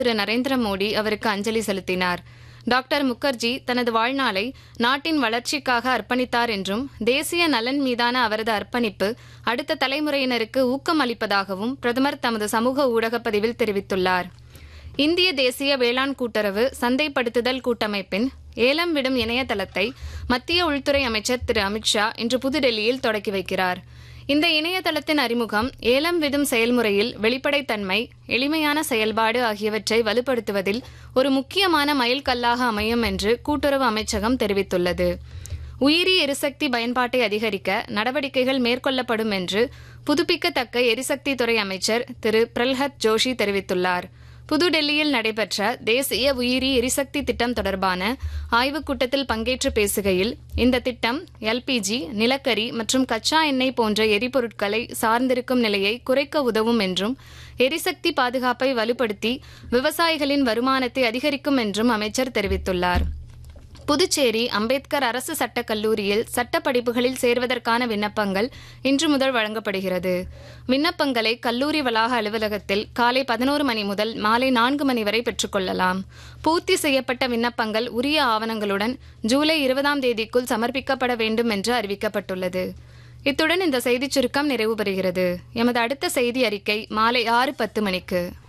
திரு நரேந்திர மோடி அவருக்கு அஞ்சலி செலுத்தினார் டாக்டர் முகர்ஜி தனது வாழ்நாளை நாட்டின் வளர்ச்சிக்காக அர்ப்பணித்தார் என்றும் தேசிய நலன் மீதான அவரது அர்ப்பணிப்பு அடுத்த தலைமுறையினருக்கு ஊக்கம் அளிப்பதாகவும் பிரதமர் தமது சமூக ஊடகப் பதிவில் தெரிவித்துள்ளார் இந்திய தேசிய வேளாண் கூட்டுறவு சந்தைப்படுத்துதல் கூட்டமைப்பின் ஏலம் விடும் இணையதளத்தை மத்திய உள்துறை அமைச்சர் திரு அமித்ஷா இன்று புதுடெல்லியில் தொடக்கி வைக்கிறார் இந்த இணையதளத்தின் அறிமுகம் ஏலம் விடும் செயல்முறையில் வெளிப்படைத்தன்மை எளிமையான செயல்பாடு ஆகியவற்றை வலுப்படுத்துவதில் ஒரு முக்கியமான மைல்கல்லாக அமையும் என்று கூட்டுறவு அமைச்சகம் தெரிவித்துள்ளது உயிரி எரிசக்தி பயன்பாட்டை அதிகரிக்க நடவடிக்கைகள் மேற்கொள்ளப்படும் என்று புதுப்பிக்கத்தக்க எரிசக்தி துறை அமைச்சர் திரு பிரல்ஹத் ஜோஷி தெரிவித்துள்ளார் புதுடெல்லியில் நடைபெற்ற தேசிய உயிரி எரிசக்தி திட்டம் தொடர்பான ஆய்வுக் கூட்டத்தில் பங்கேற்று பேசுகையில் இந்த திட்டம் எல்பிஜி நிலக்கரி மற்றும் கச்சா எண்ணெய் போன்ற எரிபொருட்களை சார்ந்திருக்கும் நிலையை குறைக்க உதவும் என்றும் எரிசக்தி பாதுகாப்பை வலுப்படுத்தி விவசாயிகளின் வருமானத்தை அதிகரிக்கும் என்றும் அமைச்சர் தெரிவித்துள்ளார் புதுச்சேரி அம்பேத்கர் அரசு சட்டக் கல்லூரியில் சட்ட படிப்புகளில் சேர்வதற்கான விண்ணப்பங்கள் இன்று முதல் வழங்கப்படுகிறது விண்ணப்பங்களை கல்லூரி வளாக அலுவலகத்தில் காலை பதினோரு மணி முதல் மாலை நான்கு மணி வரை பெற்றுக்கொள்ளலாம் பூர்த்தி செய்யப்பட்ட விண்ணப்பங்கள் உரிய ஆவணங்களுடன் ஜூலை இருபதாம் தேதிக்குள் சமர்ப்பிக்கப்பட வேண்டும் என்று அறிவிக்கப்பட்டுள்ளது இத்துடன் இந்த செய்திச் சுருக்கம் நிறைவு பெறுகிறது எமது அடுத்த செய்தி அறிக்கை மாலை ஆறு பத்து மணிக்கு